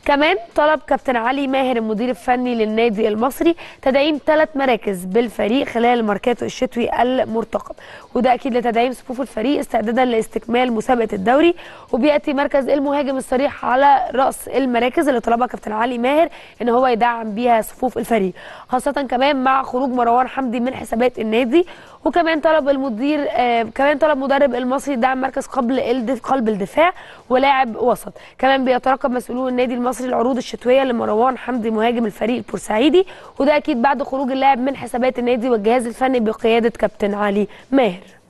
كمان طلب كابتن علي ماهر المدير الفني للنادي المصري تدعيم ثلاث مراكز بالفريق خلال الماركاتو الشتوي المرتقب وده اكيد لتدعيم صفوف الفريق استعدادا لاستكمال مسابقه الدوري وبياتي مركز المهاجم الصريح على راس المراكز اللي طلبها كابتن علي ماهر ان هو يدعم بيها صفوف الفريق خاصه كمان مع خروج مروان حمدي من حسابات النادي وكمان طلب المدير آه كمان طلب مدرب المصري دعم مركز قبل الدف قلب الدفاع ولاعب وسط كمان بيترقب مسؤولون النادي المصري العروض الشتويه لمروان حمدي مهاجم الفريق البورسعيدي وده اكيد بعد خروج اللاعب من حسابات النادي والجهاز الفني بقياده كابتن علي ماهر